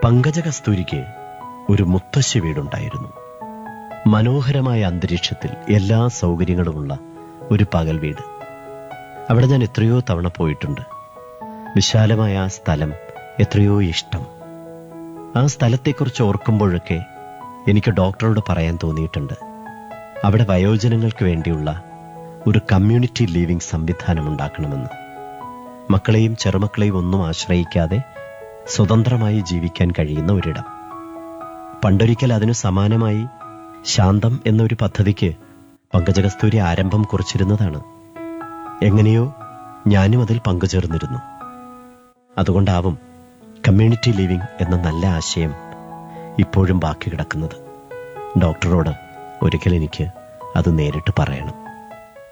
പങ്കജ കസ്തൂരിക്ക് ഒരു മുത്തശ്ശി വീടുണ്ടായിരുന്നു മനോഹരമായ അന്തരീക്ഷത്തിൽ എല്ലാ സൗകര്യങ്ങളുമുള്ള ഒരു പകൽ വീട് അവിടെ ഞാൻ എത്രയോ തവണ പോയിട്ടുണ്ട് വിശാലമായ ആ സ്ഥലം എത്രയോ ഇഷ്ടം ആ സ്ഥലത്തെക്കുറിച്ച് ഓർക്കുമ്പോഴൊക്കെ എനിക്ക് ഡോക്ടറോട് പറയാൻ തോന്നിയിട്ടുണ്ട് അവിടെ വയോജനങ്ങൾക്ക് വേണ്ടിയുള്ള ഒരു കമ്മ്യൂണിറ്റി ലീവിംഗ് സംവിധാനം ഉണ്ടാക്കണമെന്ന് മക്കളെയും ചെറുമക്കളെയും ഒന്നും ആശ്രയിക്കാതെ സ്വതന്ത്രമായി ജീവിക്കാൻ കഴിയുന്ന ഒരിടം പണ്ടൊരിക്കൽ അതിനു സമാനമായി ശാന്തം എന്നൊരു പദ്ധതിക്ക് പങ്കജകസ്തൂരി ആരംഭം കുറിച്ചിരുന്നതാണ് എങ്ങനെയോ ഞാനും അതിൽ പങ്കുചേർന്നിരുന്നു അതുകൊണ്ടാവും കമ്മ്യൂണിറ്റി ലിവിംഗ് എന്ന നല്ല ആശയം ഇപ്പോഴും ബാക്കി കിടക്കുന്നത് ഡോക്ടറോട് ഒരിക്കൽ എനിക്ക് അത് നേരിട്ട് പറയണം